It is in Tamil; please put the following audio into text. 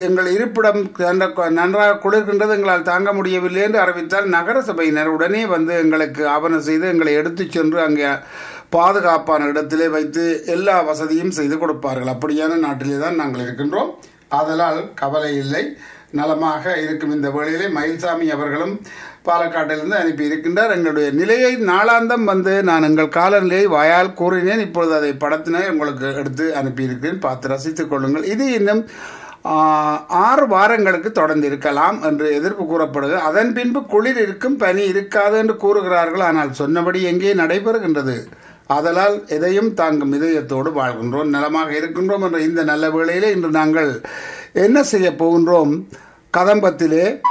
எங்கள் இருப்பிடம் நன்ற- நன்றாக குளிர்கின்றது எங்களால் தாங்க முடியவில்லை என்று அறிவித்தால் நகர சபையினர் உடனே வந்து எங்களுக்கு ஆவணம் செய்து எங்களை எடுத்துச் சென்று அங்கே பாதுகாப்பான இடத்திலே வைத்து எல்லா வசதியும் செய்து கொடுப்பார்கள் அப்படியான நாட்டிலே தான் நாங்கள் இருக்கின்றோம் ஆதலால் கவலை இல்லை நலமாக இருக்கும் இந்த வேளையிலே மயில்சாமி அவர்களும் பாலக்காட்டிலிருந்து அனுப்பி இருக்கின்றார் எங்களுடைய நிலையை நாளாந்தம் வந்து நான் எங்கள் காலநிலையை வாயால் கூறினேன் இப்பொழுது அதை படத்தினை உங்களுக்கு எடுத்து அனுப்பியிருக்கிறேன் பார்த்து ரசித்துக் கொள்ளுங்கள் இது இன்னும் ஆ, ஆறு வாரங்களுக்கு தொடர்ந்து இருக்கலாம் என்று எதிர்ப்பு கூறப்படுகிறது அதன் பின்பு குளிர் இருக்கும் பனி இருக்காது என்று கூறுகிறார்கள் ஆனால் சொன்னபடி எங்கே நடைபெறுகின்றது ஆதலால் எதையும் தாங்கும் இதயத்தோடு வாழ்கின்றோம் நலமாக இருக்கின்றோம் என்ற இந்த நல்ல வேளையிலே இன்று நாங்கள் என்ன செய்ய போகின்றோம் கதம்பத்திலே